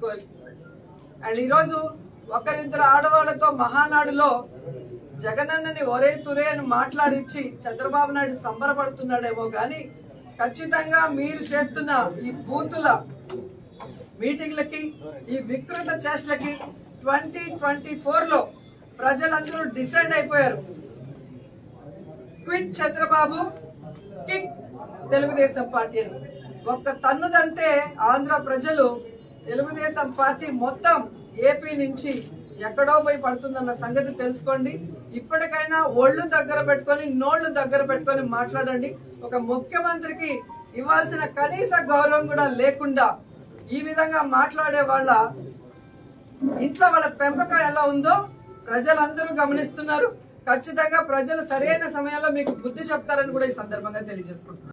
చేసుకోవాలి అండ్ ఈరోజు ఒకరిద్దరు ఆడవాళ్లతో మహానాడులో జగనన్నని ఒరే తురే అని మాట్లాడించి చంద్రబాబు నాయుడు సంబరపడుతున్నాడేమో గాని ఖచ్చితంగా మీరు చేస్తున్న ఈ బూతుల మీటింగ్లకి ఈ వికృత చేష్టలకి ట్వంటీ ట్వంటీ ఫోర్ లో ప్రజలందరూ డిసైడ్ అయిపోయారు quit Chandrababu kick Telugu Desam party అని ఒక్క తన్నుదంతే ఆంధ్ర ప్రజలు తెలుగుదేశం పార్టీ మొత్తం ఏపీ నుంచి ఎక్కడో పోయి పడుతుందన్న సంగతి తెలుసుకోండి ఇప్పటికైనా ఒళ్ళు దగ్గర పెట్టుకొని నోళ్లు దగ్గర పెట్టుకొని మాట్లాడండి ఒక ముఖ్యమంత్రికి ఇవ్వాల్సిన కనీస గౌరవం కూడా లేకుండా ఈ విధంగా మాట్లాడే వాళ్ళ ఇంట్లో వాళ్ళ పెంపకం ఎలా ఉందో ప్రజలందరూ గమనిస్తున్నారు ఖచ్చితంగా ప్రజలు సరైన సమయంలో మీకు బుద్ధి చెప్తారని కూడా ఈ సందర్భంగా తెలియజేసుకుంటున్నారు